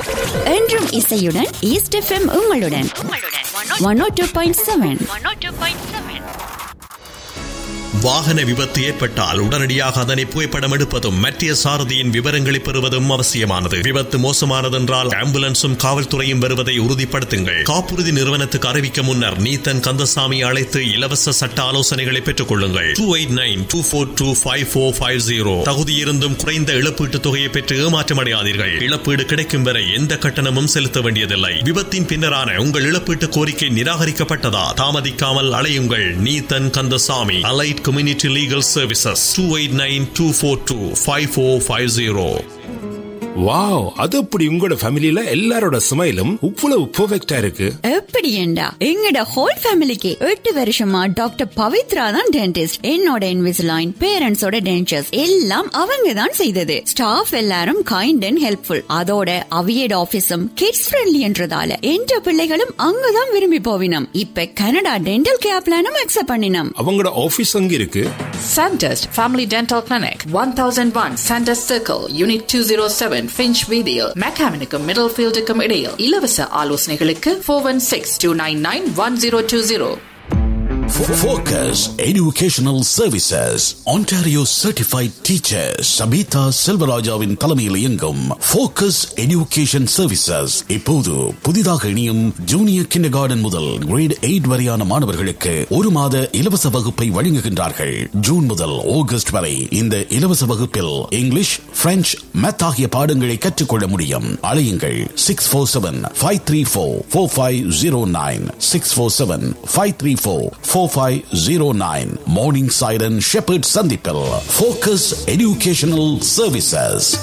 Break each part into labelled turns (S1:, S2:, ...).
S1: என்றும் இசையுடன் east FM உங்களுடன் one o two point seven
S2: வாகன விபத்து ஏற்பட்டால் உடனடியாக அதனை புகைப்படம் எடுப்பதும் மத்திய சாரதியின் விவரங்களை பெறுவதும் அவசியமானது விபத்து மோசமானதென்றால் ஆம்புலன்ஸும் காவல்துறையும் வருவதை உறுதிப்படுத்துங்கள் காப்புறுதி நிறுவனத்துக்கு அறிவிக்க முன்னர் நீத்தன் கந்தசாமி அழைத்து இலவச சட்ட ஆலோசனைகளை பெற்றுக் கொள்ளுங்கள் two eight nine two four two five four five zero தகுதியிருந்தும் குறைந்த இழப்பீட்டுத் தொகையை பெற்று ஏமாற்றமடையாதீர்கள் இழப்பீடு கிடைக்கும் வரை எந்த கட்டணமும் செலுத்த வேண்டியதில்லை விபத்தின் பின்னரான உங்கள் இழப்பீட்டு கோரிக்கை நிராகரிக்கப்பட்டதா தாமதிக்காமல் அலையுங்கள் Neethan Kandasamy allied community legal services two eight nine two four two five four five zero
S3: wow அது அப்படி உங்களோட ஃபேமிலில எல்லாரோட ஸ்மைலும் இவ்வளவு பெர்ஃபெக்ட்டா இருக்கு
S1: எப்படி ஏண்டா எங்கட ஹோல் ஃபேமிலிக்கு எட்டு வருஷமா டாக்டர் பவித்ரா தான் டென்டிஸ்ட் என்னோட இன்விசிலைன் பேரண்ட்ஸோட டென்டர்ஸ் எல்லாம் அவங்க தான் செய்தது ஸ்டாஃப் எல்லாரும் கைண்ட் அண்ட் ஹெல்ப்ஃபுல் அதோட அவியட் ஆபீஸும் கிட்ஸ் ஃப்ரெண்ட்லின்றதால என்ற பிள்ளைகளும் அங்கதான் விரும்பி போவினம் இப்ப கனடா டென்டல் கேர் பிளானும் அக்செப்ட் பண்ணினோம்
S3: அவங்களோட ஆபீஸ் அங்க இருக்கு
S4: Sandest Family Dental Clinic, 1001 Sandest Circle, Unit 207, Finch Video, Mechanical Middlefield இடையில் இலவச ஆலோசனைகளுக்கு 416-299-1020.
S5: Focus Educational Services Ontario Certified Teacher Sabita செல்வராஜாவின் தலைமையில் இயங்கும் Focus Education Services இப்போது புதிதாக இணையும் ஜூனியர் கிண்டர் கார்டன் முதல் கிரேட் எயிட் வரையான மாணவர்களுக்கு ஒரு மாத இலவச வகுப்பை வழங்குகின்றார்கள் ஜூன் முதல் ஆகஸ்ட் வரை இந்த இலவச வகுப்பில் இங்கிலீஷ் பிரெஞ்சு மேத் ஆகிய பாடங்களை கற்றுக்கொள்ள முடியும் அழையுங்கள் six four seven five three four four five zero nine six four seven five three four four five zero nine morning siren Sheppard சந்திப்பில் ஃபோக்கஸ் எஜுகேஷனல் சர்வீசஸ்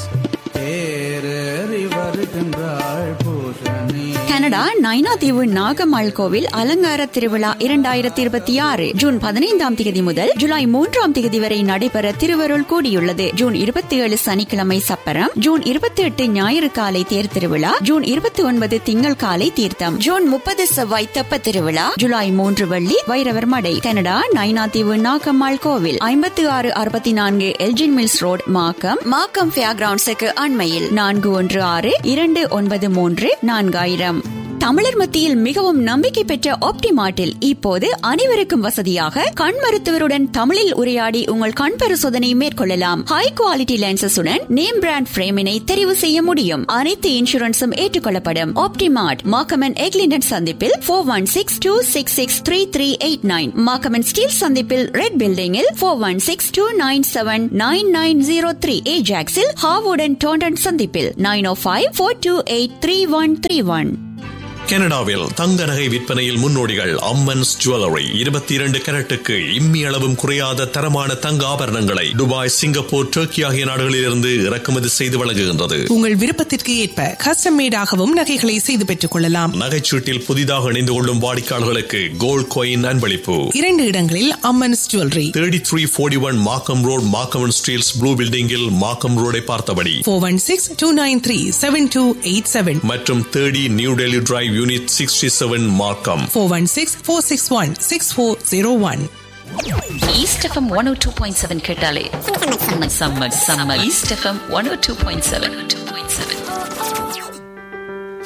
S6: தேரறி வருகின்றாள் பூஷணி
S1: கனடா நைனாதீவு நாகம்மாள் கோவில் அலங்கார திருவிழா இரண்டாயிரத்தி இருபத்தி ஆறு ஜூன் பதினைந்தாம் தேதி முதல் ஜூலை மூன்றாம் தேதி வரை நடைபெற திருவருள் கூடியுள்ளது ஜூன் இருபத்தி ஏழு சனிக்கிழமை சப்பரம் ஜூன் இருபத்தி எட்டு ஞாயிறு காலை தேர் திருவிழா ஜூன் இருபத்தி ஒன்பது திங்கள் காலை தீர்த்தம் ஜூன் முப்பது செவ்வாய் தெப்ப திருவிழா ஜூலை மூன்று வெள்ளி வைரவர் மடை கனடா நைனாதீவு நாகம்மாள் கோவில் ஐம்பத்தி ஆறு அறுபத்தி நான்கு Elgin Mills road Markham Markham fair கிரவுண்ட்ஸுக்கு அண்மையில் நான்கு ஒன்று ஆறு இரண்டு ஒன்பது மூன்று நான்காயிரம் தமிழர் மத்தியில் மிகவும் நம்பிக்கை பெற்ற ஆப்டிமார்ட்டில் இப்போது அனைவருக்கும் வசதியாக கண் மருத்துவருடன் தமிழில் உரையாடி உங்கள் கண் பரிசோதனை மேற்கொள்ளலாம் ஹை குவாலிட்டி லென்சஸுடன் நேம் பிராண்ட் பிரேமினை தெரிவு செய்ய முடியும் அனைத்து இன்சூரன்ஸும் ஏற்றுக்கொள்ளப்படும் ஆப்டிமார்ட் மாக்கமன் எக்லிண்டன் சந்திப்பில் four one six two six six three three eight nine Markham and Steeles சந்திப்பில் ரெட் பில்டிங்கில் four one six two nine seven nine nine zero three ஏஜாக்ஸில் ஹாவுடன் டோண்டன் சந்திப்பில் nine o five four two eight three one three one
S2: கனடாவில் தங்க நகை விற்பனையில் முன்னோடிகள் Ammans jewellery இருபத்தி இரண்டு கேரட்டுக்கு இம்மி அளவும் குறையாத தரமான தங்க ஆபரணங்களை துபாய் சிங்கப்பூர் டர்க்கி ஆகிய நாடுகளிலிருந்து இறக்குமதி செய்து வழங்குகின்றது
S7: உங்கள் விருப்பத்திற்கு ஏற்ப கஸ்டம் மேடாகவும் நகைகளை செய்து பெற்றுக் கொள்ளலாம்
S2: நகைச்சீட்டில் புதிதாக இணைந்து கொள்ளும் வாடிக்கையாளர்களுக்கு கோல்ட் காயின் அன்பளிப்பு
S7: இரண்டு இடங்களில் Ammans jewellery
S2: thirty three forty one Markham road Markham Steeles blue பில்டிங்கில் மாக்கம் ரோடை பார்த்தபடி
S7: four one six two nine three seven two eight seven
S2: மற்றும் thirty new Delhi drive unit sixty seven Markham
S7: four one six four six one six four zero one
S4: East FM 102.7 கேட்டாலே செம்ம செம்ம east FM one o two point seven two point seven